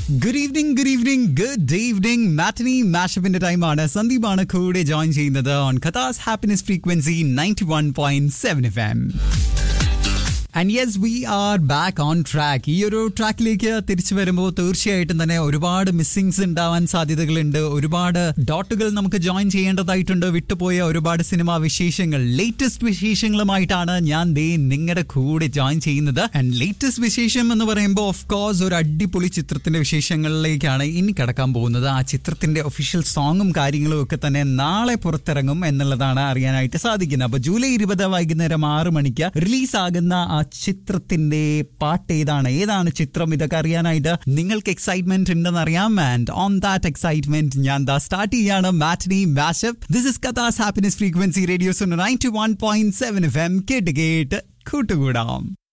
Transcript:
good evening good evening good evening matinee മാഷപ്പിന്റെ ടൈമാണ് സന്ദീപാണ് കൂടെ ജോയിൻ ചെയ്യുന്നത് on Kathas happiness frequency ninety one point seven F M and yes we are back on track ഈ ഒരു ട്രാക്കിലേക്ക് തിരിച്ചു വരുമ്പോൾ തീർച്ചയായിട്ടും തന്നെ ഒരുപാട് മിസ്സിങ്സ് ഉണ്ടാവാൻ സാധ്യതകളുണ്ട് ഒരുപാട് ഡോട്ടുകൾ നമുക്ക് ജോയിൻ ചെയ്യേണ്ടതായിട്ടുണ്ട് വിട്ടുപോയ ഒരുപാട് സിനിമാ വിശേഷങ്ങൾ ലേറ്റസ്റ്റ് വിശേഷങ്ങളുമായിട്ടാണ് ഞാൻ ദേ നിങ്ങളുടെ കൂടെ ജോയിൻ ചെയ്യുന്നത് ആൻഡ് ലേറ്റസ്റ്റ് വിശേഷം എന്ന് പറയുമ്പോൾ ഓഫ് കോഴ്സ് ഒരു അടിപൊളി ചിത്രത്തിന്റെ വിശേഷങ്ങളിലേക്കാണ് ഇനി കടക്കാൻ പോകുന്നത് ആ ചിത്രത്തിന്റെ ഒഫീഷ്യൽ സോങ്ങും കാര്യങ്ങളും ഒക്കെ തന്നെ നാളെ പുറത്തിറങ്ങും എന്നുള്ളതാണ് അറിയാനായിട്ട് സാധിക്കുന്നത് അപ്പൊ ജൂലൈ ഇരുപത് വൈകുന്നേരം ആറ് മണിക്ക് റിലീസ് ആകുന്ന ആ ചിത്രത്തിന്റെ പാട്ട് ഏതാണ് ഏതാണ് ചിത്രം ഇതൊക്കെ അറിയാനായിട്ട് നിങ്ങൾക്ക് എക്സൈറ്റ്മെന്റ് ഉണ്ടെന്ന് അറിയാം ആൻഡ് ഓൺ ദാറ്റ് എക്സൈറ്റ്മെന്റ് ഞാൻ ദാ സ്റ്റാർട്ട് ചെയ്യാണ് matinee mashup this is Kathas happiness frequency radios ninety one point seven F M കേട്ട് കേട്ട് കൂട്ടുകൂടാം